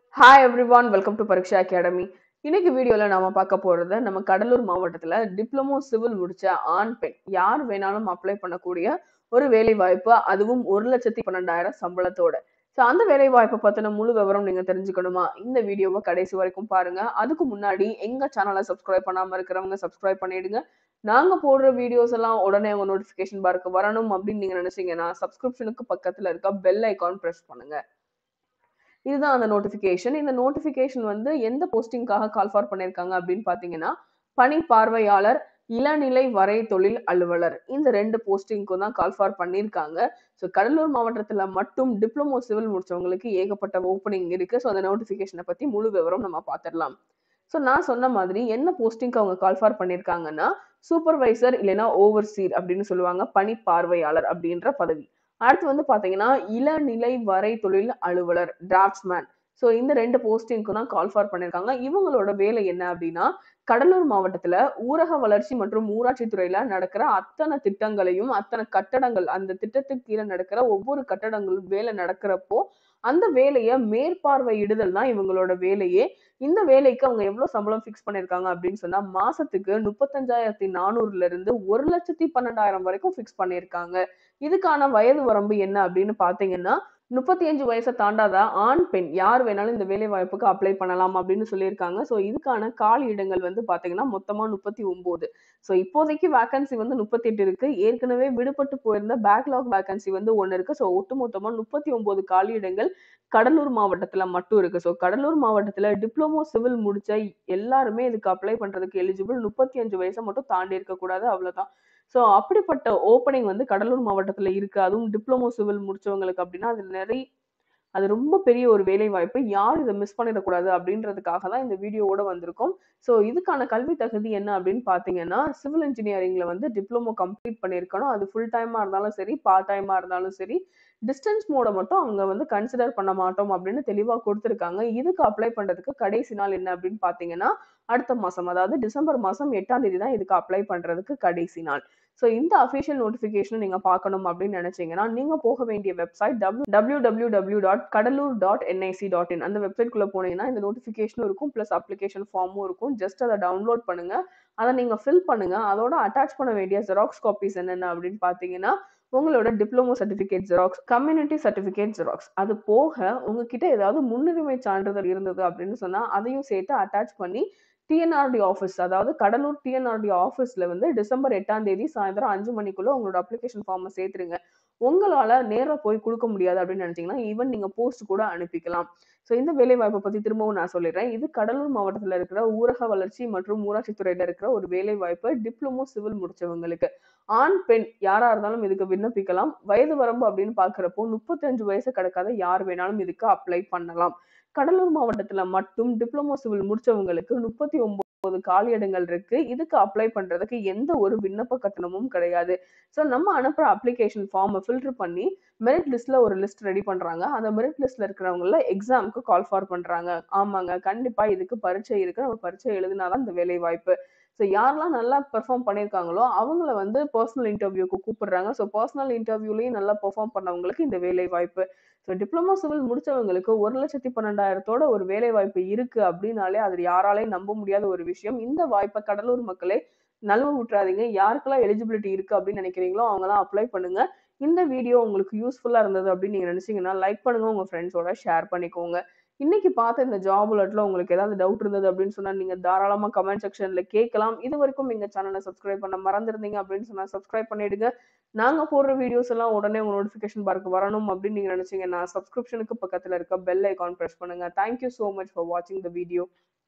hi everyone welcome to Pariksha academy இன்னைக்கு வீடியோல நாம பார்க்க போறது நம்ம கடலூர் மாவட்டத்துல டிப்ளமோ சிவில் முடிச்ச ஆண் பெண் யார் வேணாலும் அப்ளை பண்ணக்கூடிய ஒரு வேலை வாய்ப்பு அதுவும் ஒரு லட்சத்தி பன்னெண்டாயிரம் சம்பளத்தோட ஸோ அந்த வேலை வாய்ப்பை பத்தின முழு விவரம் நீங்க தெரிஞ்சுக்கணுமா இந்த வீடியோவை கடைசி வரைக்கும் பாருங்க அதுக்கு முன்னாடி எங்க சேனலை சப்ஸ்கிரைப் பண்ணாம இருக்கிறவங்க சப்ஸ்கிரைப் பண்ணிடுங்க நாங்க போடுற வீடியோஸ் எல்லாம் உடனே உங்க நோட்டிபிகேஷன் பார்க்கு வரணும் அப்படின்னு நீங்க நினைச்சீங்கன்னா சப்ஸ்கிரிப்ஷனுக்கு பக்கத்துல இருக்க பெல் ஐகான் பிரஸ் பண்ணுங்க இதுதான் அந்த நோட்டிஃபிகேஷன் இந்த நோட்டிஃபிகேஷன் வந்து எந்த போஸ்டிங்காக கால் ஃபார் பண்ணியிருக்காங்க அப்படின்னு பார்த்தீங்கன்னா பணி பார்வையாளர் இளநிலை வரை தொழில் அலுவலர் இந்த ரெண்டு போஸ்டிங்க்கும் தான் கால் ஃபார் பண்ணியிருக்காங்க ஸோ கடலூர் மாவட்டத்தில் மட்டும் டிப்ளமோ சிவில் முடிச்சவங்களுக்கு ஏகப்பட்ட ஓப்பனிங் இருக்கு ஸோ அந்த நோட்டிஃபிகேஷனை பற்றி முழு விவரம் நம்ம பார்த்துடலாம் ஸோ நான் சொன்ன மாதிரி என்ன போஸ்டிங்க்கு அவங்க கால் ஃபார் பண்ணியிருக்காங்கன்னா சூப்பர்வைசர் இல்லைன்னா ஓவர்சீர் அப்படின்னு சொல்லுவாங்க பணி பார்வையாளர் அப்படின்ற பதவி அடுத்து வந்து பாத்தீங்கன்னா இளநிலை வரை தொழில் அலுவலர் டிராப்ட்ஸ்மேன் ஸோ இந்த ரெண்டு போஸ்டிங்க்கு தான் கால் ஃபார் பண்ணியிருக்காங்க இவங்களோட வேலை என்ன அப்படின்னா கடலூர் மாவட்டத்துல ஊரக வளர்ச்சி மற்றும் ஊராட்சி துறையில நடக்கிற அத்தனை திட்டங்களையும் அத்தனை கட்டடங்கள் அந்த திட்டத்துக்கு கீழே நடக்கிற ஒவ்வொரு கட்டடங்களும் வேலை நடக்கிறப்போ அந்த வேலையை மேற்பார்வையிடுதல் தான் இவங்களோட வேலையே இந்த வேலைக்கு அவங்க எவ்வளவு சம்பளம் ஃபிக்ஸ் பண்ணிருக்காங்க அப்படின்னு சொன்னா மாசத்துக்கு முப்பத்தஞ்சாயிரத்தி நானூறுல இருந்து ஒரு லட்சத்தி பன்னெண்டாயிரம் வரைக்கும் ஃபிக்ஸ் பண்ணியிருக்காங்க இதுக்கான வயது வரம்பு என்ன அப்படின்னு பாத்தீங்கன்னா முப்பத்தி அஞ்சு வயசை தாண்டாத ஆண் பெண் யார் வேணாலும் இந்த வேலை வாய்ப்புக்கு அப்ளை பண்ணலாம் அப்படின்னு சொல்லியிருக்காங்க ஸோ இதுக்கான காலி இடங்கள் வந்து பாத்தீங்கன்னா மொத்தமா முப்பத்தி ஒன்பது ஸோ இப்போதைக்கு வேகன்சி வந்து முப்பத்தி எட்டு இருக்கு ஏற்கனவே விடுபட்டு போயிருந்த பேக்லாக் வேகன்சி வந்து ஒன்று இருக்கு ஸோ ஒட்டுமொத்தமா முப்பத்தி ஒன்பது காலி இடங்கள் கடலூர் மாவட்டத்துல மட்டும் இருக்கு ஸோ கடலூர் மாவட்டத்துல டிப்ளமோ சிவில் முடிச்ச எல்லாருமே இதுக்கு அப்ளை பண்றதுக்கு எலிஜிபிள் முப்பத்தி அஞ்சு வயசை மட்டும் தாண்டி இருக்கக்கூடாது அவ்வளவுதான் ஸோ அப்படிப்பட்ட ஓப்பனிங் வந்து கடலூர் மாவட்டத்துல இருக்கு அதுவும் டிப்ளமோ சிவில் முடிச்சவங்களுக்கு அப்படின்னா அது நிறைய அது ரொம்ப பெரிய ஒரு வேலை வாய்ப்பு யாரும் இதை மிஸ் பண்ணிடக்கூடாது அப்படின்றதுக்காக தான் இந்த வீடியோவோட வந்திருக்கோம் ஸோ இதுக்கான கல்வி தகுதி என்ன அப்படின்னு பார்த்தீங்கன்னா சிவில் இன்ஜினியரிங்ல வந்து டிப்ளமோ கம்ப்ளீட் பண்ணியிருக்கணும் அது ஃபுல் டைமா இருந்தாலும் சரி பார்ட் டைமா இருந்தாலும் சரி டிஸ்டன்ஸ் மோட மட்டும் அவங்க வந்து கன்சிடர் பண்ண மாட்டோம் அப்படின்னு தெளிவாக கொடுத்துருக்காங்க இதுக்கு அப்ளை பண்றதுக்கு கடைசி நாள் என்ன அப்படின்னு பார்த்தீங்கன்னா அடுத்த மாசம் அதாவது டிசம்பர் மாசம் எட்டாம் தேதி தான் இதுக்கு அப்ளை பண்றதுக்கு கடைசி நாள் ஸோ இந்த அஃபிஷியல் நோட்டிஃபிகேஷன் நீங்க பார்க்கணும் அப்படின்னு நினைச்சீங்கன்னா நீங்க போக வேண்டிய website W W W W dot Cuddalore dot NIC dot in அந்த வெப்சைட் குள்ள போனீங்கன்னா இந்த நோட்டிஃபிகேஷனும் இருக்கும் பிளஸ் அப்ளிகேஷன் ஃபார்மும் இருக்கும் ஜஸ்ட் அதை டவுன்லோட் பண்ணுங்க அதை நீங்க ஃபில் பண்ணுங்க அதோட அட்டாச் பண்ண வேண்டிய ஜெராக்ஸ் காப்பீஸ் என்னென்ன அப்படின்னு பார்த்தீங்கன்னா உங்களோட diploma certificate xerox community certificate xerox அது போக உங்ககிட்ட ஏதாவது முன்னுரிமை சான்றிதழ் இருந்தது அப்படின்னு சொன்னா அதையும் சேர்த்து அட்டாச் பண்ணி டிஎன்ஆர்டி ஆஃபீஸ் அதாவது கடலூர் டிஎன்ஆர்டி ஆஃபீஸ்ல வந்து டிசம்பர் எட்டாம் தேதி சாயந்தரம் அஞ்சு மணிக்குள்ள உங்களோட அப்ளிகேஷன் ஃபார்மை சேர்த்துருங்க உங்களால நேரா போய் கொடுக்க முடியாது அப்படின்னு நினைச்சீங்கன்னா ஈவன் நீங்க போஸ்ட் கூட அனுப்பிக்கலாம் ஸோ இந்த வேலை வாய்ப்பை பத்தி திரும்பவும் நான் சொல்லிடுறேன் இது கடலூர் மாவட்டத்தில் இருக்கிற ஊரக வளர்ச்சி மற்றும் ஊராட்சி துறையில இருக்கிற ஒரு வேலை வாய்ப்பு டிப்ளமோ சிவில் முடிச்சவங்களுக்கு ஆண் பெண் யாரா இருந்தாலும் இதுக்கு விண்ணப்பிக்கலாம் வயது வரம்பு அப்படின்னு பாக்குறப்போ முப்பத்தஞ்சு வயசு கிடக்காத யார் வேணாலும் இதுக்கு அப்ளை பண்ணலாம் கடலூர் மாவட்டத்துல மட்டும் டிப்ளமோ சிவில் முடிச்சவங்களுக்கு முப்பத்தி ஒன்பது காலியிடங்கள் இருக்கு இதுக்கு அப்ளை பண்றதுக்கு எந்த ஒரு விண்ணப்ப கட்டணமும் கிடையாது ஸோ நம்ம அனுப்புற அப்ளிகேஷன் ஃபார்மை ஃபில்டர் பண்ணி மெரிட் லிஸ்ட்ல ஒரு லிஸ்ட் ரெடி பண்றாங்க அந்த மெரிட் லிஸ்ட்ல இருக்கிறவங்கள எக்ஸாமுக்கு கால் ஃபார் பண்றாங்க ஆமாங்க கண்டிப்பா இதுக்கு பரீட்சை இருக்கு நம்ம பரீட்சை எழுதினாதான் இந்த வேலை வாய்ப்பு ஸோ யாரெல்லாம் நல்லா பெர்ஃபார்ம் பண்ணியிருக்காங்களோ அவங்கள வந்து பர்சனல் இன்டர்வியூக்கு கூப்பிடுறாங்க ஸோ பர்சனல் இன்டர்வியூலையும் நல்லா பெர்ஃபார்ம் பண்ணவங்களுக்கு இந்த வேலை வாய்ப்பு ஸோ டிப்ளமோ சிவில் முடிச்சவங்களுக்கு ஒரு லட்சத்தி பன்னெண்டாயிரத்தோட ஒரு வேலை வாய்ப்பு இருக்கு அப்படின்னாலே அது யாராலையும் நம்ப முடியாத ஒரு விஷயம் இந்த வாய்ப்பை கடலூர் மக்களே நழுவ விட்டுறாதீங்க யாருக்கெல்லாம் எலிஜிபிலிட்டி இருக்கு அப்படின்னு நினைக்கிறீங்களோ அவங்கலாம் அப்ளை பண்ணுங்க இந்த வீடியோ உங்களுக்கு யூஸ்ஃபுல்லா இருந்தது அப்படின்னு நீங்க நினைச்சீங்கன்னா லைக் பண்ணுங்க உங்க ஃப்ரெண்ட்ஸோட ஷேர் பண்ணிக்கோங்க இன்னைக்கு பார்த்த இந்த ஜாப் அலர்ட்ல உங்களுக்கு ஏதாவது டவுட் இருந்தது அப்படின்னு சொன்னா நீங்க தாராளமா கமெண்ட் செக்ஷன்ல கேட்கலாம் இது வரைக்கும் எங்க சேனலை சப்ஸ்கிரைப் பண்ண மறந்துருந்தீங்க அப்படின்னு சொன்னா சப்ஸ்கிரைப் பண்ணிடுங்க நாங்க போடுற வீடியோஸ் எல்லாம் உடனே உங்க நோட்டிபிகேஷன் பார்க்க வரணும் அப்படின்னு நீங்க நினைச்சீங்கன்னா சப்ஸ்கிரிப்ஷனுக்கு பக்கத்துல இருக்க பெல் ஐகான் பிரஸ் பண்ணுங்க தேங்க்யூ சோ மச் ஃபார் வாட்சிங் த வீடியோ